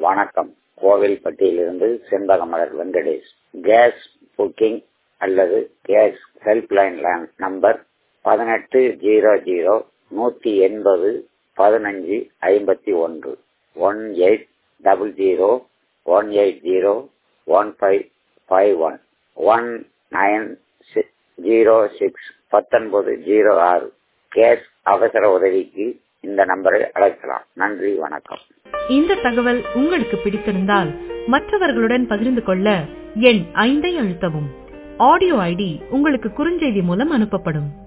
வணக்கம் கோவில்பட்டியிலிருந்து Senbagamalar Venkatesh gas booking அல்லது கேஸ் ஹெல்ப்லைன் நம்பர் பதினெட்டு ஜீரோ ஜீரோ நூற்றி எண்பது பதினஞ்சு ஐம்பத்தி ஒன்று one eight double zero one eight zero one five five one one nine zero six பத்தொன்பது ஜீரோ ஆறு கேஸ் அவசர உதவிக்கு இந்த நம்பரை அழைக்கலாம் நன்றி வணக்கம் இந்த தகவல் உங்களுக்கு பிடித்திருந்தால் மற்றவர்களுடன் பகிர்ந்து கொள்ள எண் ஐந்தை அழுத்தவும் ஆடியோ ஐடி உங்களுக்கு குறுஞ்செய்தி மூலம் அனுப்பப்படும்